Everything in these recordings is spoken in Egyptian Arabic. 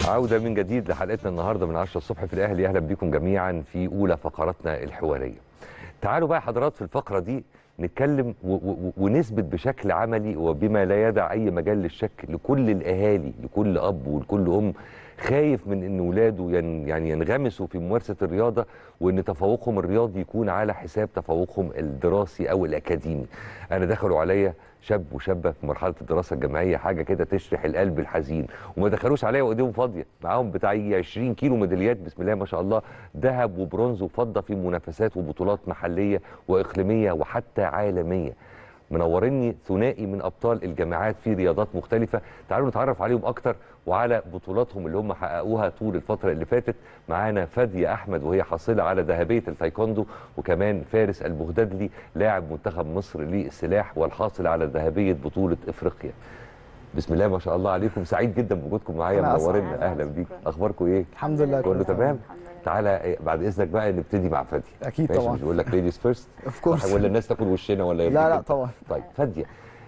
عودة من جديد لحلقتنا النهارده من 10 الصبح في الأهلي أهلا بكم جميعا في أولى فقراتنا الحوارية. تعالوا بقى حضرات في الفقرة دي نتكلم و- و- ونثبت بشكل عملي وبما لا يدع أي مجال للشك لكل الأهالي لكل أب ولكل أم خايف من ان ولاده ين يعني ينغمسوا في ممارسه الرياضه وان تفوقهم الرياضي يكون على حساب تفوقهم الدراسي او الاكاديمي. انا دخلوا عليا شاب وشابه في مرحله الدراسه الجامعيه حاجه كده تشرح القلب الحزين وما دخلوش عليا وايديهم فاضيه معاهم بتاع يجي 20 كيلو ميداليات بسم الله ما شاء الله ذهب وبرونز وفضه في منافسات وبطولات محليه واقليميه وحتى عالميه. منورني ثنائي من ابطال الجامعات في رياضات مختلفه تعالوا نتعرف عليهم اكتر وعلى بطولاتهم اللي هم حققوها طول الفتره اللي فاتت معانا فاديه احمد وهي حاصله على ذهبيه التايكوندو وكمان فارس البغدادلي لاعب منتخب مصر للسلاح والحاصل على ذهبيه بطوله افريقيا بسم الله ما شاء الله عليكم سعيد جدا بوجودكم معايا أنا أسعد. منورنا اهلا بيك اخباركم ايه الحمد لله كله تمام الحمد لله. تعالى إيه، بعد اذنك بقى نبتدي مع فاديه اكيد ماشي طبعا مش بقول لك ليديز فيرست اوف كورس ولا الناس تاكل وشنا ولا لا لا يهمك؟ طبعا طيب فاديه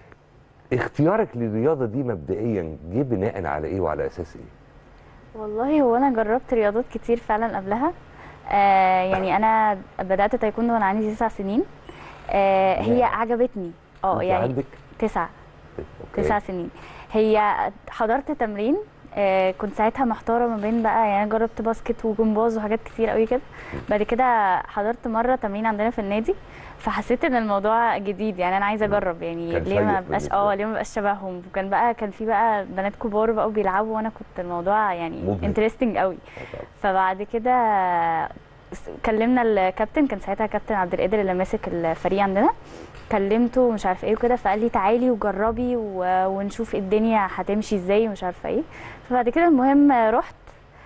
اختيارك للرياضه دي مبدئيا جه بناء على ايه وعلى اساس ايه؟ والله هو انا جربت رياضات كتير فعلا قبلها آه يعني انا بدات تايكوندو وانا عندي تسع سنين آه هي ياه. عجبتني اه أنت يعني عندك تسع أوكي. تسع سنين هي حضرت تمرين آه كنت ساعتها محتاره ما بين بقى يعني أنا جربت باسكت وجمباز وحاجات كتير قوي كده بعد كده حضرت مره تمرين عندنا في النادي فحسيت ان الموضوع جديد يعني انا عايزه اجرب يعني كان ليه ما شيق بقاش بالنسبة اه لك. ليه ما بقاش شبههم وكان بقى كان في بقى بنات كبار بقى وبيلعبوا وانا كنت الموضوع يعني مبهج. انترستنج قوي فبعد كده س- كلمنا الكابتن كان ساعتها كابتن عبد القادر اللي ماسك الفريق عندنا كلمته ومش عارفه ايه وكده فقال لي تعالي وجربي و- ونشوف الدنيا هتمشي ازاي ومش عارفه ايه فبعد كده المهم رحت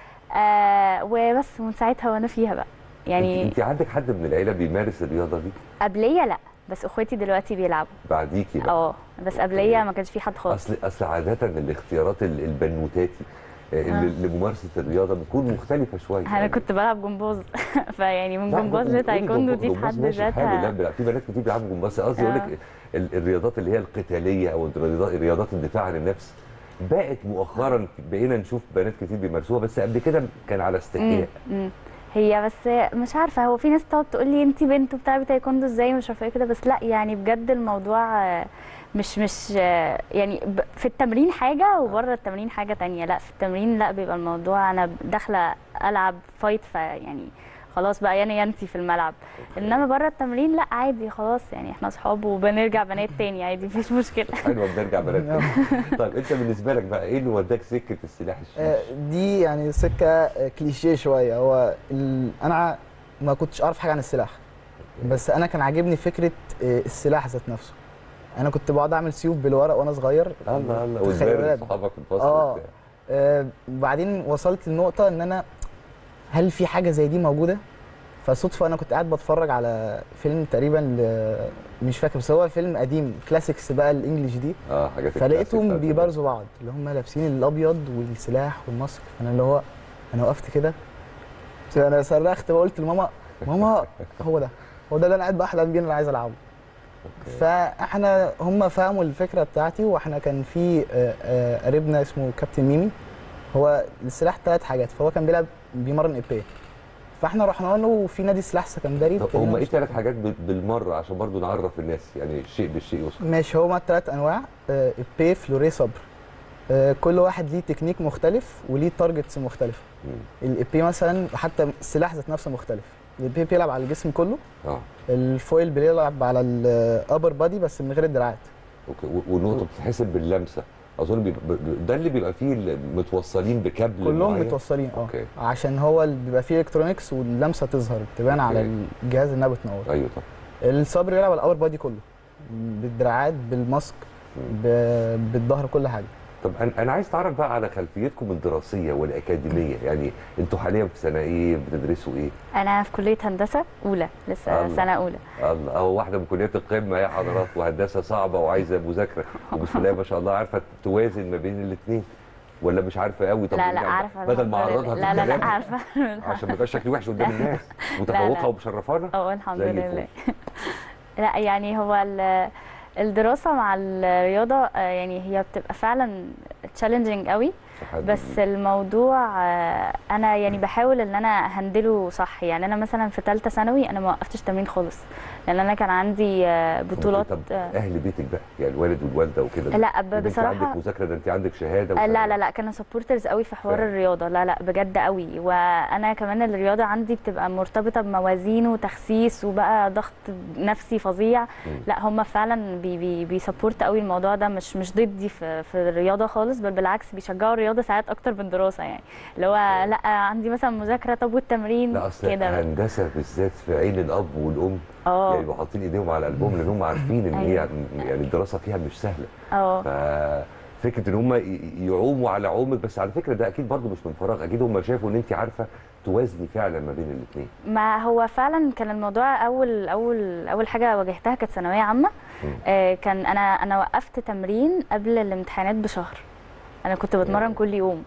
آه وبس ومن ساعتها وانا فيها بقى يعني انت عندك حد من العيله بيمارس الرياضه دي قبليه لا بس اخواتي دلوقتي بيلعبوا بعديكي بقى اه بس قبليه ما كانش في حد خالص اصل اصل عاده الاختيارات ال- البنوتاتي آه، اللي- لممارسه الرياضه بتكون مختلفه شويه انا كنت بلعب جمباز فيعني من لا، جمباز قولي لتايكوندو دي في جمباز حد ماشي حلو، لا ذاتها بلا- في بنات كتير بيلعبوا جمباز قصدي اقول آه. لك ال- الرياضات اللي هي القتاليه او الرياضات رياضات الدفاع عن النفس بقت مؤخرا بقينا نشوف بنات كتير بيمارسوها بس قبل كده كان على استحياء مم. هي بس مش عارفه هو في ناس تقعد تقول لي انت بنت وبتلعبي تايكوندو ازاي مش عارفه ايه كده بس لا يعني بجد الموضوع آه، مش مش آه، يعني ب- في التمرين حاجه وبره التمرين حاجه تانية لا في التمرين لا بيبقى الموضوع انا داخله العب فايت فيعني خلاص بقى يانا ينتي في الملعب انما بره التمرين لا عادي خلاص يعني احنا اصحاب وبنرجع بنات تاني عادي مفيش مشكله حلوه بنرجع بنات تاني. طيب انت بالنسبه لك بقى ايه اللي وداك سكه السلاح آه، الشيش؟ دي يعني سكه آه، كليشيه شويه هو ال... انا ما كنتش اعرف حاجه عن السلاح بس انا كان عاجبني فكره آه، السلاح ذات نفسه انا كنت بقعد اعمل سيوف بالورق وانا صغير الله الله تخيلات. وازاي صحابك في الفصل اه وبتاع. آه، بعدين وصلت لنقطه ان انا هل في حاجه زي دي موجوده فصدفه انا كنت قاعد بتفرج على فيلم تقريبا ل- مش فاكر بس هو فيلم قديم كلاسيكس بقى الانجليش دي اه حاجات الكلاسيك فلقيتهم بتاعت بيبارزوا بعض اللي هم لابسين الابيض والسلاح والماسك فانا اللي هو انا وقفت كده انا صرخت وقلت لماما ماما هو ده هو ده اللي انا قاعد بحلم بيه إن انا عايز العبه أوكي. فاحنا هم فهموا الفكره بتاعتي واحنا كان في آه، آه، قريبنا اسمه كابتن ميمي هو السلاح ثلاث حاجات فهو كان بيلعب بيمرن ايبي فاحنا رحنا له وفي نادي سلاح سكندري طب ابتدينا هم ايه نشتغل. ثلاث حاجات بال- بالمره عشان برضو نعرف الناس يعني الشيء بالشيء يوصل ماشي هما ثلاث انواع آه، ابي فلوري صبر آه، كل واحد ليه تكنيك مختلف وليه تارجتس مختلفه مم. الابي مثلا حتى السلاح ذات نفسه مختلف الابي بيلعب على الجسم كله اه الفويل بيلعب على الابر بادي بس من غير الدراعات اوكي و- والنقطه بتتحسب باللمسه اظن بيبقى ب- ده اللي بيبقى فيه ال- متوصلين بكابل كلهم معين. متوصلين اه اوكي عشان هو اللي بيبقى فيه الكترونكس واللمسه تظهر تبان على أوكي. الجهاز انها بتنور ايوه طبعا الصبر يلعب على الابر بادي كله بالدراعات بالماسك ب- بالظهر كل حاجه طب انا انا عايز اتعرف بقى على خلفيتكم الدراسيه والاكاديميه يعني انتوا حاليا في سنه ايه بتدرسوا ايه انا في كليه هندسه اولى لسه الله. سنه اولى الله اهو واحده من كليات القمه يا حضرات وهندسه صعبه وعايزه مذاكره وبسم الله ما شاء الله عارفه توازن ما بين الاثنين ولا مش عارفه قوي طب لا لا يعني عارفه بدل ما الحمد اعرضها لله. في لا لا لا الكلام عارفه عشان ما يبقاش شكلي وحش قدام لا. الناس لا. متفوقه ومشرفانا اه الحمد زي الفل. لله لا يعني هو ال- الدراسة مع الرياضة آه، يعني هي بتبقى فعلا تشالنجينج قوي تحدي بس الموضوع آه، انا يعني بحاول ان انا هندله صح يعني انا مثلا في ثالثه ثانوي انا ما وقفتش تمرين خالص لان انا كان عندي آه، بطولات طب آه، اهل بيتك بقى يعني الوالد والوالده وكده لا ب- ده انت بصراحه عندك مذاكره ده انت عندك شهاده آه، لا وشهادة. لا لا كانوا سبورترز قوي في حوار فعلا. الرياضه لا لا بجد قوي وانا كمان الرياضه عندي بتبقى مرتبطه بموازين وتخسيس وبقى ضغط نفسي فظيع لا هم فعلا بي بي بيسبورت قوي الموضوع ده مش مش ضدي في في الرياضه خالص بل بالعكس بيشجعوا الرياضه ساعات اكتر من الدراسه يعني اللي هو لا عندي مثلا مذاكره طب والتمرين لا اصل كده هندسه بالذات في عين الاب والام اه يعني بيبقوا حاطين ايديهم على قلبهم لان هم عارفين ان هي أيوة. يعني الدراسه فيها مش سهله اه ففكره ان هم يعوموا على عومك بس على فكره ده اكيد برضو مش من فراغ اكيد هم شافوا ان انت عارفه توازني فعلا ما بين الاثنين ما هو فعلا كان الموضوع اول اول اول حاجه واجهتها كانت ثانويه عامه مم. آه كان انا انا وقفت تمرين قبل الامتحانات بشهر انا كنت بتمرن يعني. كل يوم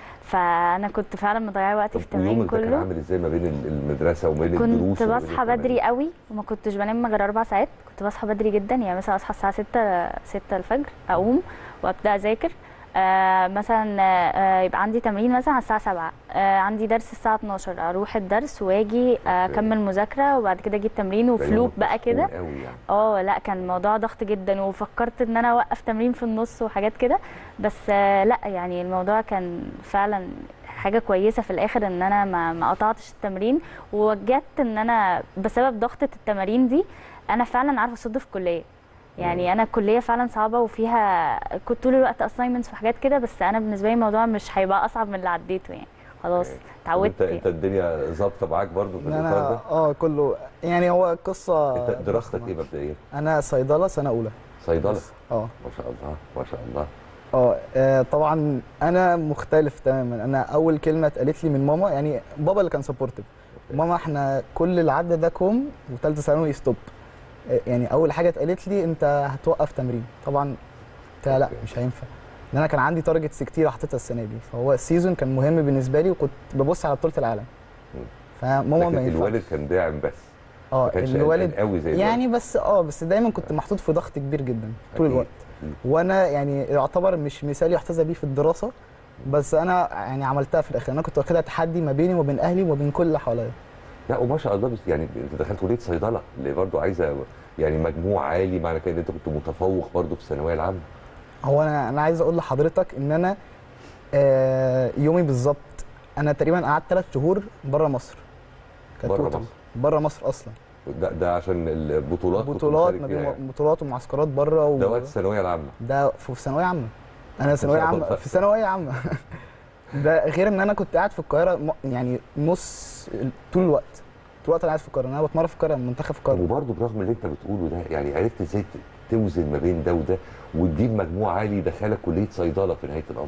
فانا كنت فعلا مضيعه وقتي في التمرين ويومك ده كان كله عامل ازاي ما بين ال- المدرسه وما بين الدروس كنت وما بين بصحى التمارين؟ بدري قوي وما كنتش بنام غير اربع ساعات كنت بصحى بدري جدا يعني مثلا اصحى الساعه 6 6 الفجر اقوم وابدا اذاكر آه مثلا آه يبقى عندي تمرين مثلا على الساعه 7 آه عندي درس الساعه 12 اروح الدرس واجي آه، اكمل مذاكره وبعد كده اجي التمرين ده وفلوب يومك بقى مسحول كده قوي يعني اه لا كان الموضوع ضغط جدا وفكرت ان انا اوقف تمرين في النص وحاجات كده بس آه، لا يعني الموضوع كان فعلا حاجه كويسه في الاخر ان انا ما ما قطعتش التمرين ووجدت ان انا بسبب ضغطه التمارين دي انا فعلا عارفه اصد في الكليه يعني انا الكليه فعلا صعبه وفيها كنت طول الوقت اساينمنتس وحاجات كده بس انا بالنسبه لي الموضوع مش هيبقى اصعب من اللي عديته يعني خلاص طب اتعودت انت انت الدنيا ظابطه معاك برضو في ان الاطار انا ده اه كله يعني هو قصه انت دراستك ايه مبدئيا انا صيدله سنه اولى صيدله بس. اه ما شاء الله ما شاء الله اه آه، طبعا انا مختلف تماما انا اول كلمه اتقالت لي من ماما يعني بابا اللي كان سبورتيف ماما احنا كل العد ده كوم وثالثه ثانوي ستوب آه، يعني اول حاجه اتقالت لي انت هتوقف تمرين طبعا قلت لها لا أوكي. مش هينفع لان انا كان عندي تارجتس كتير حطيتها السنه دي فهو السيزون كان مهم بالنسبه لي وكنت ببص على بطوله العالم مم. فماما لكن ما ينفعش الوالد كان داعم بس اه ما كانش الوالد قلقان قوي زي يعني بس اه بس دايما كنت محطوط في ضغط كبير جدا طول أكيد. الوقت أكيد. وانا يعني يعتبر مش مثال يحتذى بيه في الدراسه بس انا يعني عملتها في الاخر انا كنت واخدها تحدي ما بيني وبين اهلي وما بين كل اللي حواليا لا وما شاء الله بس يعني انت دخلت كليه صيدله اللي برضو عايزه يعني مجموع عالي معنى كده ان انت كنت متفوق برضو في الثانويه العامه هو انا انا عايز اقول لحضرتك ان انا آه يومي بالظبط انا تقريبا قعدت ثلاث شهور بره مصر بره كتوتال. مصر. بره مصر اصلا ده, ده عشان البطولات كنت بطولات مشارك ما فيها بين يعني. بطولات ومعسكرات بره و... ده وقت الثانويه العامه ده في في ثانويه عامه انا ثانويه شاء الله. عامه في ثانويه عامه ده غير ان انا كنت قاعد في القاهره م- يعني نص طول الوقت طول الوقت انا قاعد في القاهره انا بتمرن في القاهره منتخب طب القاهره وبرضه برغم اللي انت بتقوله ده يعني عرفت ازاي ت- توزن ما بين ده وده وتجيب مجموع عالي يدخلك كليه صيدله في نهايه الامر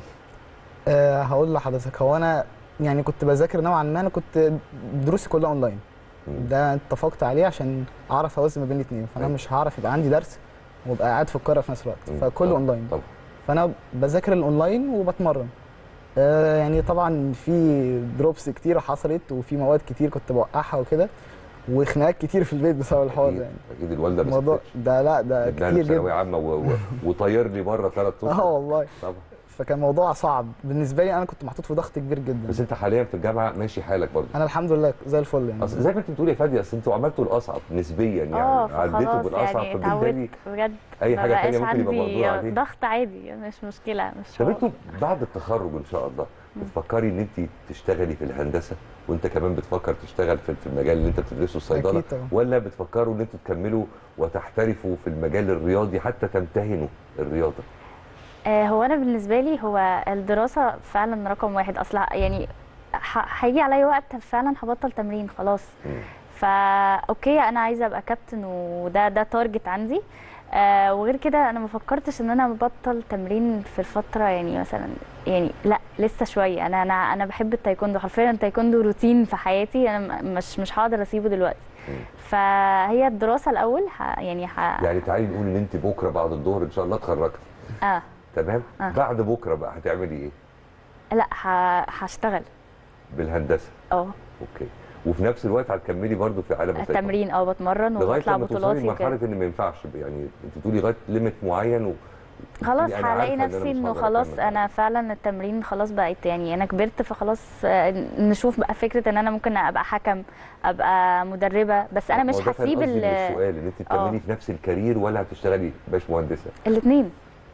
أه هقول لحضرتك هو انا يعني كنت بذاكر نوعا ما انا كنت دروسي كلها اونلاين مم. ده اتفقت عليه عشان اعرف اوازن ما بين الاثنين فانا أيوة. مش هعرف يبقى عندي درس وابقى قاعد في القاهره في نفس الوقت مم. فكله طبعاً. اونلاين طبعا فانا بذاكر الاونلاين وبتمرن آه يعني طبعا في دروبس كتير حصلت وفي مواد كتير كنت بوقعها وكده وخناقات كتير في البيت بسبب الحوار اكيد ده يعني اكيد الوالده ما الموضوع سكتتش ده لا ده ابنها كتير في ثانويه جدا عامه و... و... وطير لي بره ثلاث اه اشهر والله طبعا فكان موضوع صعب بالنسبه لي انا كنت محطوط في ضغط كبير جدا بس انت حاليا في الجامعه ماشي حالك برضه انا الحمد لله زي الفل يعني اصل زي ما انت بتقولي يا فادي اصل انتوا عملتوا الاصعب نسبيا يعني اه عديتوا فخلاص بالاصعب يعني فبالتالي اتعودت بجد اي ما حاجه ثانيه بقاش ممكن يبقى عندي مردود عليك ضغط عادي مش مشكله مش طب حوار. انتوا بعد التخرج ان شاء الله بتفكري ان انت تشتغلي في الهندسه وانت كمان بتفكر تشتغل في في المجال اللي انت بتدرسه الصيدله أكيد طبعا. ولا بتفكروا ان انتوا تكملوا وتحترفوا في المجال الرياضي حتى تمتهنوا الرياضه آه، هو انا بالنسبه لي هو الدراسه فعلا رقم واحد اصلا يعني ح- هيجي عليا وقت فعلا هبطل تمرين خلاص مم. فا اوكي انا عايزه ابقى كابتن وده ده تارجت عندي آه وغير كده انا ما فكرتش ان انا ابطل تمرين في الفتره يعني مثلا يعني لا لسه شويه انا انا انا بحب التايكوندو حرفيا التايكوندو روتين في حياتي انا م- مش مش هقدر اسيبه دلوقتي مم. فهي الدراسه الاول ه يعني ه... يعني تعالي نقول ان انت بكره بعد الظهر ان شاء الله اتخرجتي اه تمام آه. بعد بكره بقى هتعملي ايه لا ه... هشتغل بالهندسه اه اوكي وفي نفس الوقت هتكملي برضو في عالم التايكوندو. التمرين اه بتمرن لغايه وبطلع لما توصلي بطولاتي لمرحله وكده ان ما ينفعش يعني انت بتقولي لغايه ليميت معين و... خلاص يعني أنا عارفة هلاقي إن أنا نفسي مش انه هقدر خلاص أكمل. انا فعلا التمرين خلاص بقت يعني انا كبرت فخلاص آه، نشوف بقى فكره ان انا ممكن ابقى حكم ابقى مدربه بس انا ما مش هو ده كان هسيب قصدي من ال- السؤال ان انت بتعملي في نفس الكارير ولا هتشتغلي باش مهندسه الاثنين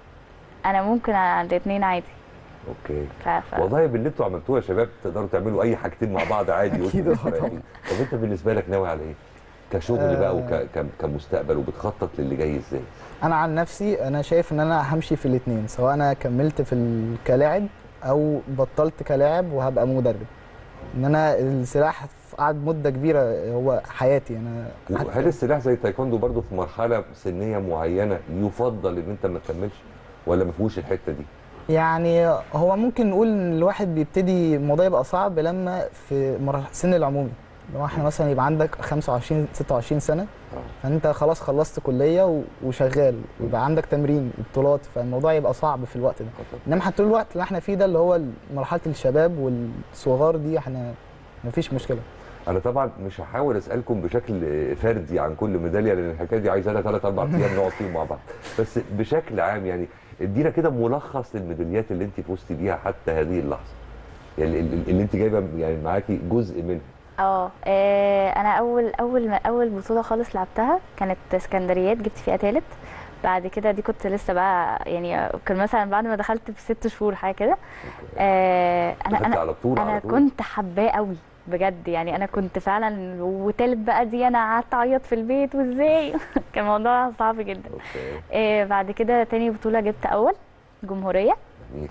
انا ممكن الاثنين عادي اوكي ف... ف... والله باللي انتوا عملتوه يا شباب تقدروا تعملوا اي حاجتين مع بعض عادي أكيد وانتوا طبعاً. مستريحين. طب انت بالنسبه لك ناوي على ايه؟ كشغل بقى آه. وكمستقبل وبتخطط للي جاي ازاي؟ انا عن نفسي انا شايف ان انا همشي في الاثنين سواء انا كملت في ال- كلاعب او بطلت كلاعب وهبقى مدرب ان انا السلاح قعد مده كبيره هو حياتي انا وهل السلاح زي التايكوندو برضو في مرحله سنيه معينه يفضل ان انت ما تكملش ولا ما فيهوش الحته دي؟ يعني هو ممكن نقول ان الواحد بيبتدي الموضوع يبقى صعب لما في مر- سن العمومي لو احنا مثلا يبقى عندك 25 26 سنه فانت خلاص خلصت كليه و- وشغال ويبقى عندك تمرين وبطولات فالموضوع يبقى صعب في الوقت ده انما احنا طول الوقت اللي احنا فيه ده اللي هو مرحله الشباب والصغار دي احنا مفيش مشكله انا طبعا مش هحاول اسالكم بشكل فردي عن كل ميداليه لان الحكايه دي عايزه لها ثلاث اربع ايام نقعد فيهم مع بعض بس بشكل عام يعني ادينا كده ملخص للميداليات اللي انت فزتي بيها حتى هذه اللحظه يعني اللي اللي انت جايبه يعني معاكي جزء منها اه آه، انا اول اول ما اول بطوله خالص لعبتها كانت اسكندريات جبت فيها تالت بعد كده دي كنت لسه بقى يعني كان مثلا بعد ما دخلت بست شهور حاجه كده آه، انا دخلت انا على طول انا على طول كنت حباه قوي بجد يعني انا كنت فعلا وتالت بقى دي انا قعدت اعيط في البيت وازاي كان موضوع صعب جدا اوكي آه، بعد كده تاني بطوله جبت اول جمهوريه جميل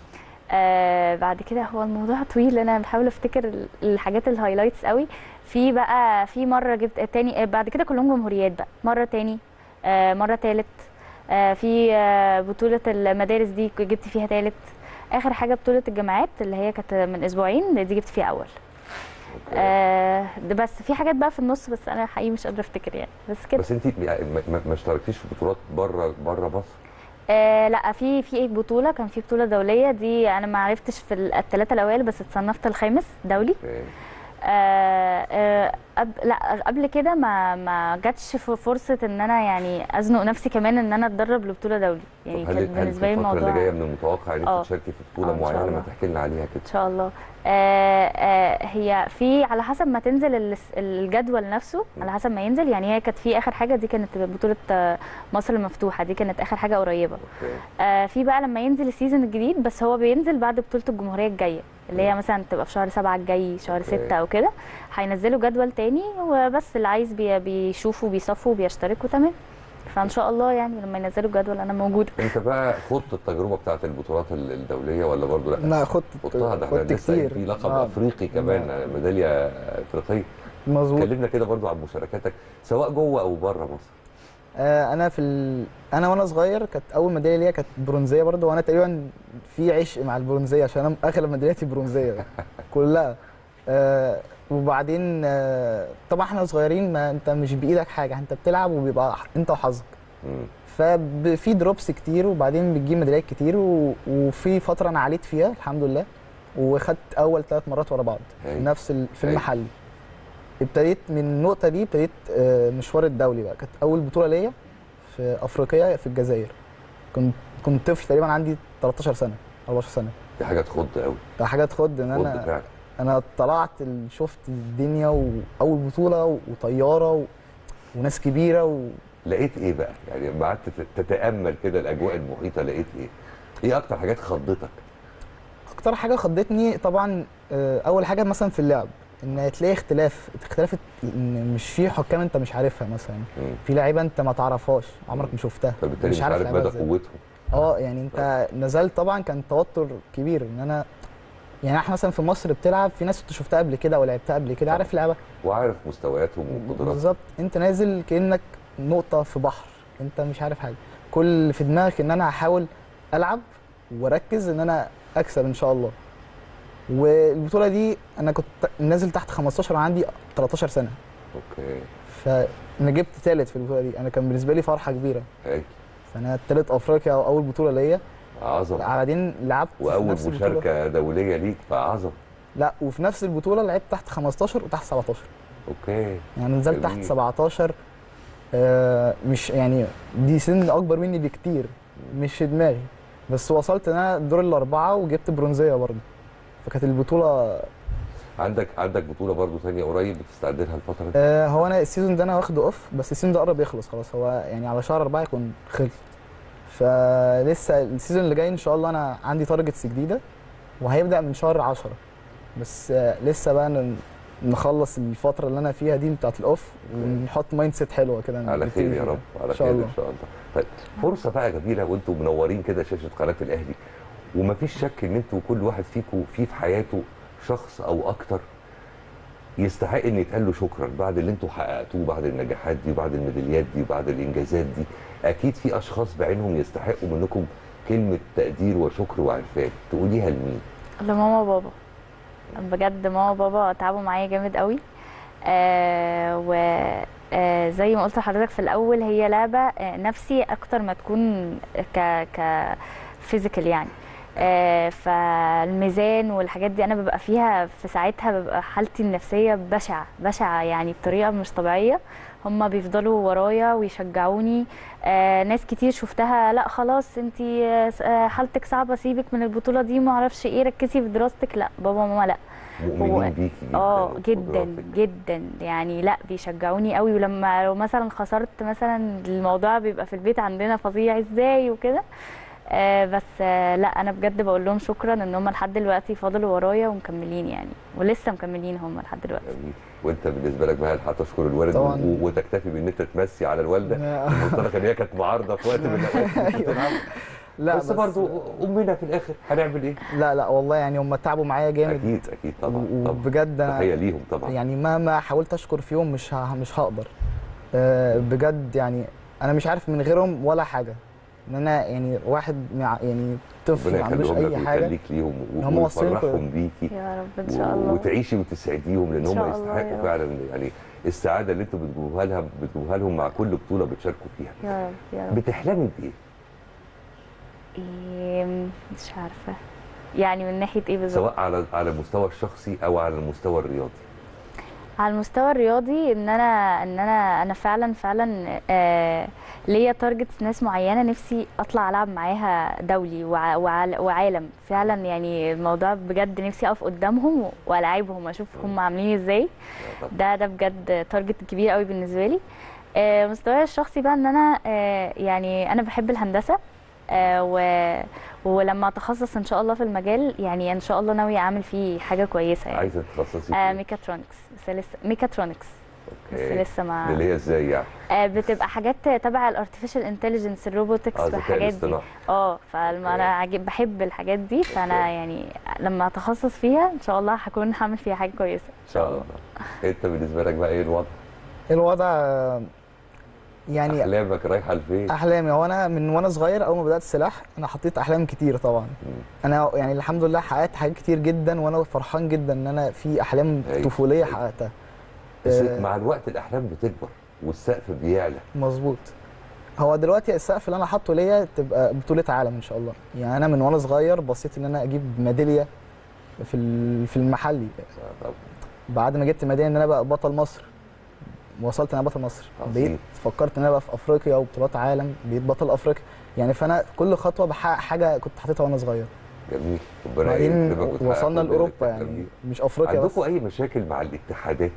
آه بعد كده هو الموضوع طويل انا بحاول افتكر ال- الحاجات الهايلايتس قوي في بقى في مره جبت تاني آه بعد كده كلهم جمهوريات بقى مره تاني آه مره تالت آه في آه بطوله المدارس دي جبت فيها تالت اخر حاجه بطوله الجامعات اللي هي كانت من اسبوعين دي جبت فيها اول اوكي آه ده بس في حاجات بقى في النص بس انا حقيقي مش قادره افتكر يعني بس كده بس انت يعني ما- ما ما اشتركتيش في بطولات بره بره مصر آه لا في في بطوله كان في بطوله دوليه دي انا ما عرفتش في الثلاثه الاوائل بس اتصنفت الخامس دولي اوكي آه آه قب- لا قبل كده ما ما جاتش ف- فرصه ان انا يعني ازنق نفسي كمان ان انا اتدرب لبطوله دولي يعني طب هل كان هل بالنسبه في لي الفتره اللي الموضوع جايه من المتوقع ان انت آه. تشاركي في بطوله آه، إن شاء معينه ما الله. تحكي لنا عليها كده ان شاء الله آه آه هي في على حسب ما تنزل الس- الجدول نفسه على حسب ما ينزل يعني هي كانت في اخر حاجه دي كانت بطوله آه، مصر المفتوحه دي كانت اخر حاجه قريبه اوكي آه في بقى لما ينزل السيزون الجديد بس هو بينزل بعد بطوله الجمهوريه الجايه اللي هي مثلا تبقى في شهر سبعة الجاي شهر أوكي. ستة او كده هينزلوا جدول تاني وبس اللي عايز بي بيشوفوا بيصفوا بيشتركوا تمام فان شاء الله يعني لما ينزلوا الجدول انا موجوده انت بقى خضت التجربه بتاعت البطولات ال- الدوليه ولا برضه لا؟ لا خدت خضتها ده احنا خدت لسه كتير في لقب آه، افريقي كمان ميداليه افريقيه مظبوط كلمنا كده برضو عن مشاركاتك سواء جوه او بره مصر آه، انا في ال... انا وانا صغير كانت اول ميداليه ليا كانت برونزيه برضه وانا تقريبا في عشق مع البرونزيه عشان انا اغلب ميدالياتي برونزيه كلها آه وبعدين آه طبعا احنا صغيرين ما انت مش بايدك حاجه انت بتلعب وبيبقى انت وحظك مم. ففي دروبس كتير وبعدين بتجيب ميداليات كتير و... وفي فتره انا عليت فيها الحمد لله وخدت اول ثلاث مرات ورا بعض في هايل. نفس ال... في هايل. المحلي ابتديت من النقطه دي ابتديت آه، مشوار الدولي بقى كانت اول بطوله ليا في افريقيا في الجزائر كنت كنت طفل تقريبا عندي 13 سنه 14 سنه دي حاجه تخض قوي ده حاجه تخض ان تخض انا فعلا انا طلعت ال- شفت الدنيا واول بطوله و- وطياره و... وناس كبيره و... لقيت ايه بقى يعني لما قعدت تت- تتامل كده الاجواء المحيطه لقيت ايه ايه اكتر حاجات خضتك اكتر حاجه خضتني طبعا آه، اول حاجه مثلا في اللعب ان تلاقي اختلاف اختلاف ان مش في حكام انت مش عارفها مثلا مم. في لعيبه انت ما تعرفهاش عمرك ما شفتها فبالتالي مش عارف لعبها مدى إزاي. قوتهم اه يعني انت نزلت طبعا كان توتر كبير ان انا يعني احنا مثلا في مصر بتلعب في ناس انت شفتها قبل كده او لعبتها قبل كده عارف لعبه وعارف مستوياتهم وقدراتهم بالظبط انت نازل كانك نقطه في بحر انت مش عارف حاجه كل اللي في دماغك ان انا هحاول العب واركز ان انا اكسب ان شاء الله والبطوله دي انا كنت نازل تحت 15 وعندي 13 سنه اوكي فانا جبت ثالث في البطوله دي انا كان بالنسبه لي فرحه كبيره هاي فانا ثالث افريقيا واول بطوله ليا عظمه بعدين لعبت في واول نفس البطولة. مشاركه دوليه ليك فعظمه لا وفي نفس البطوله لعبت تحت 15 وتحت 17 اوكي يعني نزلت تحت جميل. 17 آه مش يعني دي سن اكبر مني بكتير مش في دماغي بس وصلت ان انا الدور الاربعه وجبت برونزيه برضه فكانت البطوله عندك عندك بطوله برضو ثانيه قريب بتستعد لها الفتره دي آه هو انا السيزون ده انا واخده اوف بس السيزون ده قرب يخلص خلاص هو يعني على شهر أربعة يكون خلص فلسه السيزون اللي جاي ان شاء الله انا عندي تارجتس جديده وهيبدا من شهر 10 بس آه لسه بقى ن- نخلص الفتره اللي انا فيها دي بتاعت الاوف ونحط مايند سيت حلوه كده على نبتدي خير يا فيها. رب على إن شاء خير الله. ان شاء الله طيب فرصه بقى جميله وانتم منورين كده شاشه قناه الاهلي ومفيش شك ان انتوا كل واحد فيكم في في حياته شخص او اكتر يستحق ان يتقال له شكرا بعد اللي انتوا حققتوه بعد النجاحات دي وبعد الميداليات دي وبعد الانجازات دي اكيد في اشخاص بعينهم يستحقوا منكم كلمه تقدير وشكر وعرفان تقوليها لمين لماما وبابا بجد ماما وبابا تعبوا معايا جامد قوي آه و آه زي ما قلت لحضرتك في الاول هي لعبه آه نفسي اكتر ما تكون ك ك فيزيكال يعني آه فالميزان والحاجات دي انا ببقى فيها في ساعتها ببقى حالتي النفسيه بشعه بشعه يعني بطريقه مش طبيعيه هما بيفضلوا ورايا ويشجعوني آه ناس كتير شفتها لا خلاص انت حالتك صعبه سيبك من البطوله دي ما اعرفش ايه ركزي في دراستك لا بابا وماما لا مؤمنين بيكي جدا اه جدا وبقدراتك. جدا يعني لا بيشجعوني قوي ولما لو مثلا خسرت مثلا الموضوع بيبقى في البيت عندنا فظيع ازاي وكده آه بس آه لا انا بجد بقول لهم شكرا ان هم لحد دلوقتي فضلوا ورايا ومكملين يعني ولسه مكملين هم لحد دلوقتي جميل وانت بالنسبه لك بقى هتشكر الوالد طبعاً. و- وتكتفي بان انت تمسي على الوالده لا. قلت لك ان هي كانت معارضه في وقت من الاوقات كنت بتلعب. لا بس, برضو امنا في الاخر هنعمل ايه؟ لا لا والله يعني هم تعبوا معايا جامد اكيد اكيد طبعا و- طبعا وبجد أنا- تحيه ليهم طبعا يعني مهما حاولت اشكر فيهم مش ه... مش هقدر أه بجد يعني انا مش عارف من غيرهم ولا حاجه ان انا يعني واحد مع يعني طفل ربنا ما عندوش يخليهم لك اي حاجه ويخليك ليهم و- هم واصلين كل- ويفرحهم بيكي يا رب ان و- شاء الله وتعيشي وتسعديهم لان إن هم شاء الله يا يستحقوا رب. فعلا يعني السعاده اللي انتوا بتجيبوها لها بتجيبوها لهم مع كل بطوله بتشاركوا فيها يا رب يا رب بتحلمي بايه؟ إيه مش عارفه يعني من ناحيه ايه بالظبط سواء على على المستوى الشخصي او على المستوى الرياضي على المستوى الرياضي ان انا ان انا انا فعلا فعلا آه ليا تارجتس ناس معينه نفسي اطلع العب معاها دولي وع- وع- وعالم فعلا يعني الموضوع بجد نفسي اقف قدامهم والعبهم اشوف هم عاملين ازاي طبعاً. ده ده بجد تارجت كبير قوي بالنسبه لي آه مستواي الشخصي بقى ان انا آه يعني انا بحب الهندسه آه و ولما اتخصص ان شاء الله في المجال يعني ان شاء الله ناويه اعمل فيه حاجه كويسه يعني عايزه تتخصصي آه في ميكاترونكس بس لسه ميكاترونكس بس إيه؟ لسه ما اللي هي ازاي يعني؟ آه بتبقى حاجات تبع الارتفيشال انتليجنس الروبوتكس اه ذكاء والحاجات دي الاصطناعي اه فلما انا عجب بحب الحاجات دي فانا يعني لما اتخصص فيها ان شاء الله هكون هعمل فيها حاجه كويسه ان شاء الله انت بالنسبه لك بقى ايه الوضع؟ الوضع آه، يعني احلامك رايحه لفين؟ احلامي هو انا من وانا صغير اول ما بدات السلاح انا حطيت احلام كتير طبعا انا يعني الحمد لله حققت حاجات كتير جدا وانا فرحان جدا ان انا في احلام أيوة. طفوليه أيوة. حققتها بس آه، مع الوقت الاحلام بتكبر والسقف بيعلى مظبوط هو دلوقتي السقف اللي انا حاطه ليا تبقى بطوله عالم ان شاء الله يعني انا من وانا صغير بصيت ان انا اجيب ميداليه في ال- في المحلي آه، طب بعد ما جبت ميداليه ان انا بقى بطل مصر وصلت ان انا بطل مصر عظيم. بقيت فكرت ان انا بقى في افريقيا وبطولات عالم بقيت بطل افريقيا يعني فانا كل خطوه بحقق حاجه كنت حاططها وانا صغير جميل ربنا بعدين يكرمك وتحقق وصلنا كل اللي لاوروبا بتحلم يعني بيه. مش افريقيا بس عندكم اي مشاكل مع الاتحادات؟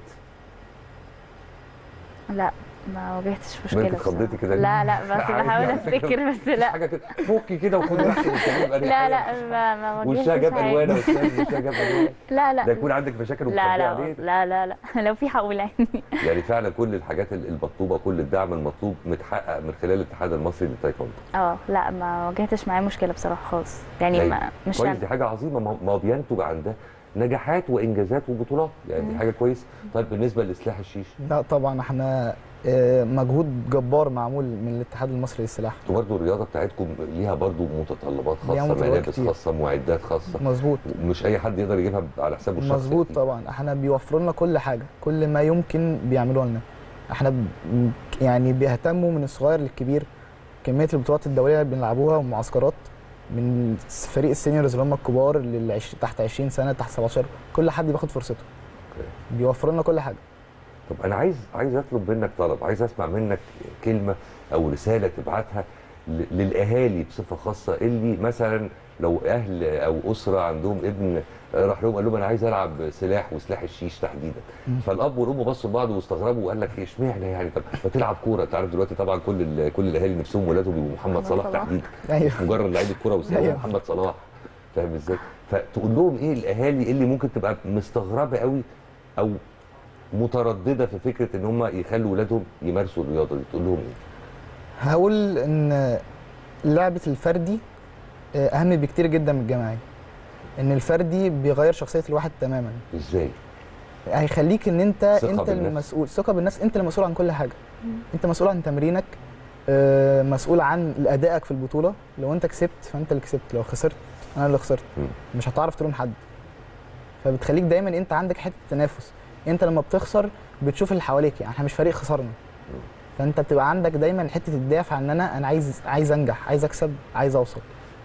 لا ما واجهتش ما مشكله انت اتخضيتي بصراحة. كده لا لا بس بحاول افتكر بس لا حاجه كده فكي كده وخدي راحتك واتكلمي بأريحية. لا لا ما ما واجهتش وشها جاب حاجة. الوان يا استاذ وشها جاب الوان لا لا ده يكون عندك مشاكل لا ومخبيه لا عليه لا لا لا لو في هقول يعني يعني فعلا كل الحاجات المطلوبه كل الدعم المطلوب متحقق من خلال الاتحاد المصري للتايكوندو اه لا ما واجهتش معاه مشكله بصراحه خالص يعني طيب، ما مش كويس يعني دي حاجه عظيمه ما هو- ما هو بينتج عن ده نجاحات وانجازات وبطولات يعني دي حاجه كويسه طيب بالنسبه لسلاح الشيش لا طبعا احنا آه، مجهود جبار معمول من الاتحاد المصري للسلاح انتوا برضه الرياضه بتاعتكم ليها برضه متطلبات ليها خاصه متطلبات ملابس كتير. خاصه معدات خاصه مظبوط مش اي حد يقدر يجيبها على حسابه الشخصي مظبوط أكيد. طبعا احنا بيوفروا لنا كل حاجه كل ما يمكن بيعملوه لنا احنا ب... يعني بيهتموا من الصغير للكبير كميه البطولات الدوليه اللي بنلعبوها ومعسكرات من فريق السينيورز اللي هم الكبار للعش... تحت 20 سنه تحت 17 كل حد بياخد فرصته أوكي. بيوفروا لنا كل حاجه طب انا عايز عايز اطلب منك طلب عايز اسمع منك كلمه او رساله تبعتها ل- للاهالي بصفه خاصه اللي مثلا لو اهل او اسره عندهم ابن راح لهم قال لهم انا عايز العب سلاح وسلاح الشيش تحديدا فالاب والام بصوا لبعض واستغربوا وقال لك ايه اشمعنى يعني طب ما تلعب كوره انت عارف دلوقتي طبعا كل ال- كل الاهالي نفسهم ولادهم يبقوا محمد محمد صلاح صلاح. تحديدا ايوه مش مجرد لعيب الكوره وسام أيوة. محمد صلاح فاهم ازاي؟ فتقول لهم ايه الاهالي اللي ممكن تبقى مستغربه قوي او متردده في فكره ان هم يخلوا ولادهم يمارسوا الرياضه دي تقول لهم ايه؟ هقول ان لعبه الفردي آه، اهم بكتير جدا من الجماعي ان الفردي بيغير شخصيه الواحد تماما ازاي؟ هيخليك ان انت ثقة انت بالنفس. المسؤول ثقه بالنفس انت المسؤول عن كل حاجه انت مسؤول عن تمرينك آه، مسؤول عن ادائك في البطوله لو انت كسبت فانت اللي كسبت لو خسرت انا اللي خسرت مم. مش هتعرف تلوم حد فبتخليك دايما انت عندك حته تنافس انت لما بتخسر بتشوف اللي حواليك يعني احنا مش فريق خسرنا فانت بتبقى عندك دايما حته الدافع ان انا انا عايز عايز انجح عايز اكسب عايز اوصل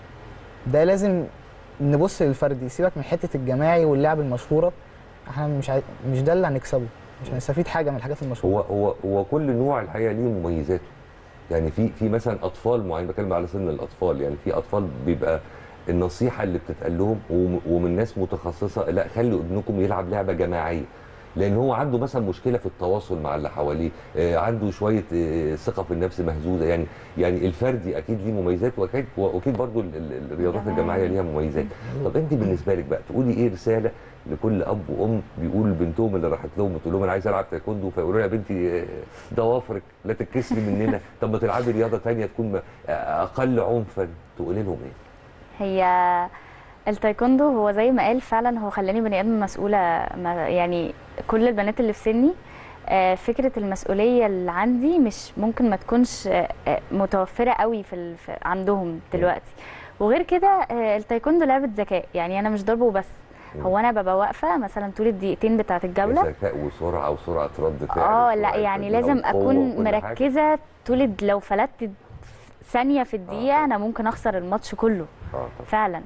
ده لازم نبص للفردي سيبك من حته الجماعي واللعب المشهوره احنا مش عاي... مش ده اللي هنكسبه مش هنستفيد حاجه من الحاجات المشهوره هو هو هو كل نوع الحقيقه ليه مميزاته يعني في في مثلا اطفال معين بتكلم على سن الاطفال يعني في اطفال بيبقى النصيحه اللي بتتقال لهم وم- ومن ناس متخصصه لا خلوا ابنكم يلعب لعبه جماعيه لان هو عنده مثلا مشكله في التواصل مع اللي حواليه آه، عنده شويه آه، ثقه في النفس مهزوزه يعني يعني الفردي اكيد ليه مميزات واكيد واكيد برضو ال- ال- الرياضات جماعية. الجماعيه ليها مميزات طب انت بالنسبه لك بقى تقولي ايه رساله لكل اب وام بيقولوا لبنتهم اللي راحت لهم وتقول لهم انا عايز العب تايكوندو فيقولوا لها يا بنتي آه، ضوافرك لا تتكسري مننا طب ما تلعبي رياضه تانية تكون م- آه، اقل عنفا تقولي لهم ايه؟ هي التايكوندو هو زي ما قال فعلا هو خلاني بني ادم مسؤوله ما- يعني كل البنات اللي في سني آه، فكره المسؤوليه اللي عندي مش ممكن ما تكونش آه، آه، متوفره قوي في ال- في- عندهم دلوقتي وغير كده آه، التايكوندو لعبه ذكاء يعني انا مش ضربه وبس هو انا ببقى واقفه مثلا طول الدقيقتين بتاعه الجوله ذكاء وسرعه وسرعه رد فعل اه لا وسرعة يعني بديهة لازم وقوة اكون وكل حاجة. مركزه طول الد- لو فلتت ثانيه في الدقيقه انا ممكن اخسر الماتش كله اه طبعا فعلا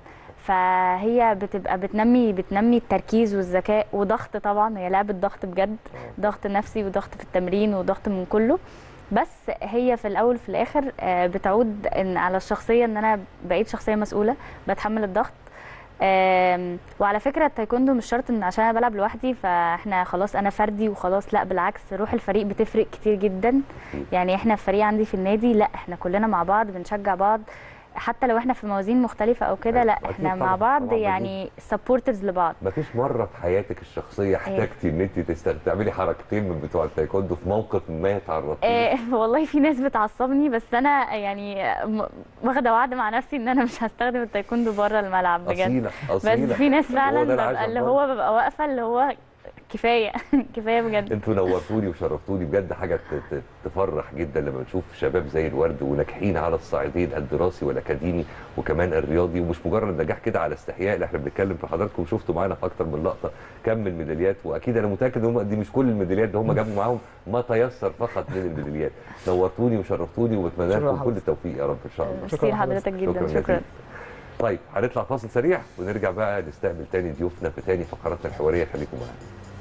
فهي بتبقى بتنمي بتنمي التركيز والذكاء وضغط طبعا هي لعبه ضغط بجد ضغط نفسي وضغط في التمرين وضغط من كله بس هي في الاول في الاخر آه، بتعود ان على الشخصيه ان انا بقيت شخصيه مسؤوله بتحمل الضغط آم، وعلى فكره التايكوندو مش شرط ان عشان انا بلعب لوحدي فاحنا خلاص انا فردي وخلاص لا بالعكس روح الفريق بتفرق كتير جدا يعني احنا فريق عندي في النادي لا احنا كلنا مع بعض بنشجع بعض حتى لو احنا في موازين مختلفه او كده لا أكيد احنا طبعاً، مع بعض طبعاً يعني سبورترز لبعض ما فيش مره في حياتك الشخصيه احتجتي ان انت تست- تعملي حركتين من بتوع التايكوندو في موقف ما تعرضتي له؟ آه والله في ناس بتعصبني بس انا يعني م- واخده وعد مع نفسي ان انا مش هستخدم التايكوندو بره الملعب بجد اصيله بس اصيله في ناس هو فعلا ده ببقى العشم اللي برضه. هو ببقى واقفه اللي هو كفايه كفايه بجد انتوا نورتوني وشرفتوني بجد حاجه ت- ت- تفرح جدا لما نشوف شباب زي الورد وناجحين على الصعيدين الدراسي والاكاديمي وكمان الرياضي ومش مجرد نجاح كده على استحياء لا احنا بنتكلم في حضراتكم شفتوا معانا في اكتر من لقطه كم من الميداليات واكيد انا متاكد ان هم دي مش كل الميداليات ده هم جابوا معاهم ما تيسر فقط من الميداليات نورتوني وشرفتوني وبتمنى شكراً لكم كل حضرتك. التوفيق يا رب ان شاء الله ميرسي لحضرتك جدا جزيلا. شكرا طيب هنطلع فاصل سريع ونرجع بقى نستقبل تاني ضيوفنا في تاني فقراتنا الحواريه خليكم معانا